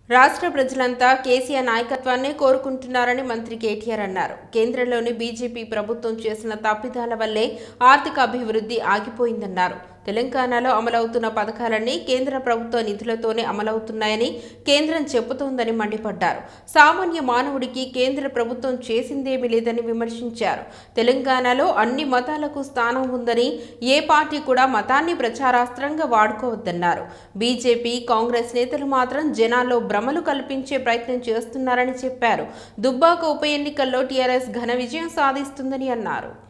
రాష్ట్ర ప్రజలంతా కేసీఆర్ నాయకత్వాన్నే కోరుకుంటున్నారని మంత్రి కేటీఆర్ అన్నారు కేంద్రంలోని బీజేపీ ప్రభుత్వం చేసిన తప్పిదాల వల్లే ఆర్థిక అభివృద్ధి ఆగిపోయిందన్నారు తెలంగాణలో అమలవుతున్న పథకాలన్నీ కేంద్ర ప్రభుత్వ నిధులతోనే అమలవుతున్నాయని కేంద్రం చెబుతోందని మండిపడ్డారు సామాన్య మానవుడికి కేంద్ర ప్రభుత్వం చేసిందేమీ లేదని విమర్శించారు తెలంగాణలో అన్ని మతాలకు స్థానం ఉందని ఏ పార్టీ కూడా మతాన్ని ప్రచారాస్త్రంగా వాడుకోవద్దన్నారు బీజేపీ కాంగ్రెస్ నేతలు మాత్రం జనాల్లో భ్రమలు కల్పించే ప్రయత్నం చేస్తున్నారని చెప్పారు దుబ్బాక ఉప ఎన్నికల్లో టీఆర్ఎస్ ఘన విజయం సాధిస్తుందని అన్నారు